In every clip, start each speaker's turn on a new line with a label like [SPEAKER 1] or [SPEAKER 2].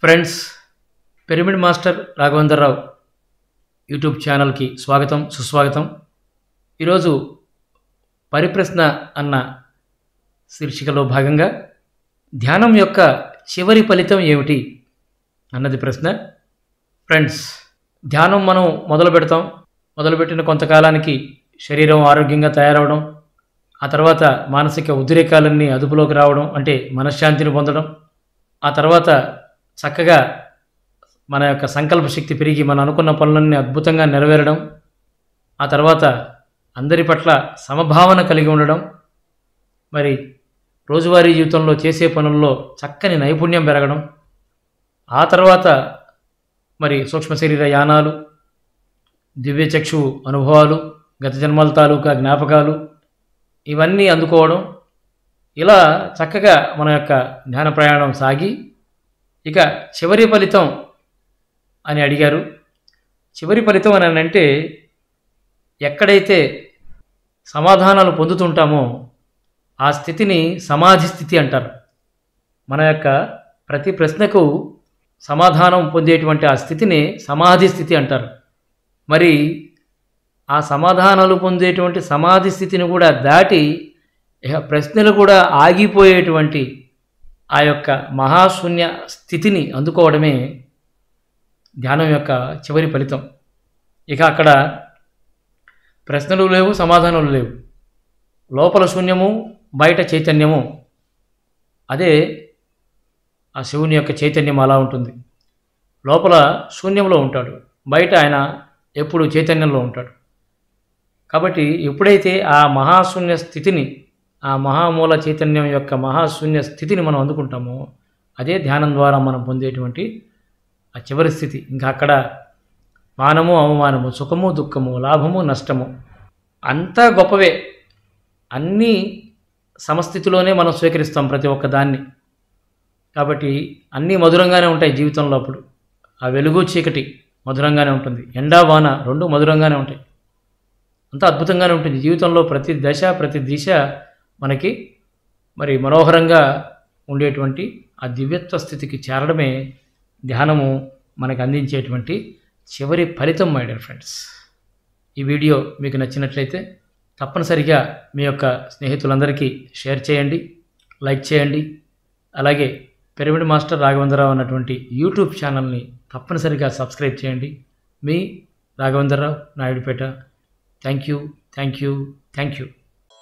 [SPEAKER 1] friends pyramid master Raghavendra Rao YouTube ఛానల్కి స్వాగతం సుస్వాగతం ఈరోజు పరిప్రశ్న అన్న శీర్షికలో భాగంగా ధ్యానం యొక్క చివరి ఫలితం ఏమిటి అన్నది ప్రశ్న ఫ్రెండ్స్ ధ్యానం మనం మొదలు పెడతాం మొదలుపెట్టిన కొంతకాలానికి శరీరం ఆరోగ్యంగా తయారవడం ఆ తర్వాత మానసిక ఉద్రేకాలన్నీ అదుపులోకి రావడం అంటే మనశ్శాంతిని పొందడం ఆ తర్వాత చక్కగా మన యొక్క సంకల్ప శక్తి పెరిగి మనం అనుకున్న పనులన్నీ అద్భుతంగా నెరవేరడం ఆ తర్వాత అందరి పట్ల సమభావన కలిగి ఉండడం మరి రోజువారీ జీవితంలో చేసే పనుల్లో చక్కని నైపుణ్యం పెరగడం ఆ తర్వాత మరి సూక్ష్మ శరీర యానాలు దివ్యచక్షు అనుభవాలు గత జన్మల తాలూకా జ్ఞాపకాలు ఇవన్నీ అందుకోవడం ఇలా చక్కగా మన యొక్క ధ్యాన ప్రయాణం సాగి ఇక చివరి ఫలితం అని అడిగారు చివరి ఫలితం అని అంటే ఎక్కడైతే సమాధానాలు పొందుతుంటామో ఆ స్థితిని సమాధి స్థితి అంటారు మన యొక్క ప్రతి ప్రశ్నకు సమాధానం పొందేటువంటి ఆ స్థితిని సమాధి స్థితి అంటారు మరి ఆ సమాధానాలు పొందేటువంటి సమాధి స్థితిని కూడా దాటి ఇక ప్రశ్నలు కూడా ఆగిపోయేటువంటి ఆ యొక్క మహాశూన్య స్థితిని అందుకోవడమే ధ్యానం యొక్క చివరి ఫలితం ఇక అక్కడ ప్రశ్నలు లేవు సమాధానాలు లేవు లోపల శూన్యము బయట చైతన్యము అదే ఆ శివుని యొక్క చైతన్యం అలా ఉంటుంది లోపల శూన్యంలో ఉంటాడు బయట ఆయన ఎప్పుడు చైతన్యంలో ఉంటాడు కాబట్టి ఎప్పుడైతే ఆ మహాశూన్య స్థితిని ఆ మహామూల చైతన్యం యొక్క మహాశూన్య స్థితిని మనం అందుకుంటామో అదే ధ్యానం ద్వారా మనం పొందేటువంటి ఆ చివరి స్థితి ఇంకా అక్కడ మానము అవమానము సుఖము దుఃఖము లాభము నష్టము అంతా గొప్పవే అన్నీ సమస్థితిలోనే మనం స్వీకరిస్తాం ప్రతి ఒక్క దాన్ని కాబట్టి అన్నీ మధురంగానే ఉంటాయి జీవితంలో అప్పుడు ఆ వెలుగు చీకటి మధురంగానే ఉంటుంది ఎండా వాన రెండు మధురంగానే ఉంటాయి అంతా అద్భుతంగానే ఉంటుంది జీవితంలో ప్రతి దశ ప్రతి దిశ మనకి మరి మనోహరంగా ఉండేటువంటి ఆ దివ్యత్వ స్థితికి చేరడమే ధ్యానము మనకు అందించేటువంటి చివరి ఫలితం మై డియర్ ఫ్రెండ్స్ ఈ వీడియో మీకు నచ్చినట్లయితే తప్పనిసరిగా మీ యొక్క స్నేహితులందరికీ షేర్ చేయండి లైక్ చేయండి అలాగే పిరమిడ్ మాస్టర్ రాఘవేంద్రరావు అన్నటువంటి యూట్యూబ్ ఛానల్ని తప్పనిసరిగా సబ్స్క్రైబ్ చేయండి మీ Raghavendra Rao Naidupeta thank you thank you thank you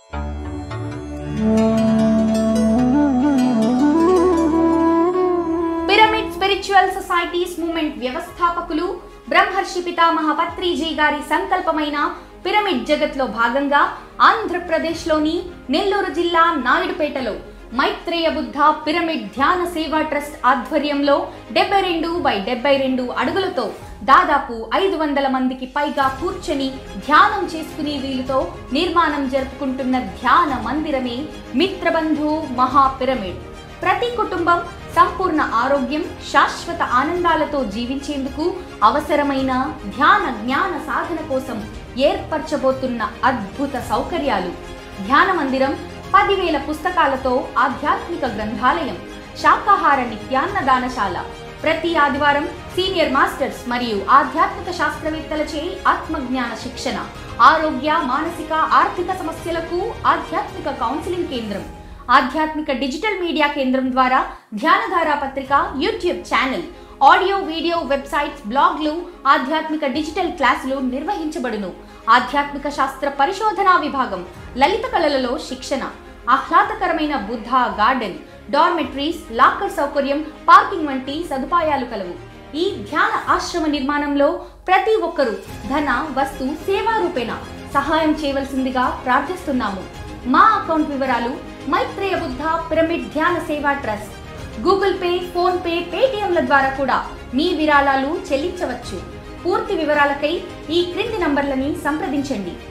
[SPEAKER 2] pyramid spiritual societies movement వ్యవస్థాపకులు బ్రహ్మర్షి పితామహ పత్రిజీ గారి సంకల్పమైన పిరమిడ్ జగత్లో భాగంగా ఆంధ్రప్రదేశ్లోని నెల్లూరు జిల్లా నాయుడుపేటలో మైత్రేయ బుద్ధ పిరమిడ్ ధ్యాన సేవా ట్రస్ట్ ఆధ్వర్యంలో డెబ్బై రెండు బై డెబ్బై రెండు అడుగులతో దాదాపు ఐదు వందల మందికి పైగా కూర్చొని ధ్యానం చేసుకునే వీలుతో నిర్మాణం జరుపుకుంటున్న ధ్యాన మందిరమే మిత్రబంధు మహా పిరమిడ్ ప్రతి కుటుంబం సంపూర్ణ ఆరోగ్యం శాశ్వత ఆనందాలతో జీవించేందుకు అవసరమైన ధ్యాన జ్ఞాన సాధన కోసం ఏర్పరచబోతున్న అద్భుత సౌకర్యాలు ధ్యాన మందిరం పదివేల పుస్తకాలతో ఆధ్యాత్మిక గ్రంథాలయం శాకాహార నిత్యాన్నదానశాల ప్రతి ఆదివారం సీనియర్ మాస్టర్స్ మరియు ఆధ్యాత్మిక శాస్త్రవేత్తలచే ఆత్మజ్ఞాన శిక్షణ ఆరోగ్య మానసిక ఆర్థిక సమస్యలకు ఆధ్యాత్మిక కౌన్సిలింగ్ కేంద్రం ఆధ్యాత్మిక డిజిటల్ మీడియా కేంద్రం ద్వారా ధ్యానధార పత్రిక YouTube channel audio video websites బ్లాగ్లు ఆధ్యాత్మిక డిజిటల్ క్లాసులు నిర్వహించబడును ఆధ్యాత్మిక శాస్త్ర పరిశోధనా విభాగం లలిత కళలలో శిక్షణ ఆహ్లాదకరమైన బుద్ధ గార్డెన్ డార్మెట్రీస్ లాకర్ సౌకర్యం పార్కింగ్ వంటి సదుపాయాలు కలవు ఈ ధ్యాన ఆశ్రమ నిర్మాణంలో ప్రతి ఒక్కరూ ధన వస్తు సేవా రూపేణ సహాయం చేయవలసిందిగా ప్రార్థిస్తున్నాము మా అకౌంట్ వివరాలు Maitreya Buddha pyramid Dhyana Seva trust Google pay PhonePe పేటిఎంల ద్వారా కూడా మీ విరాళాలు చెల్లించవచ్చు పూర్తి వివరాలకై ఈ క్రింది నంబర్లని సంప్రదించండి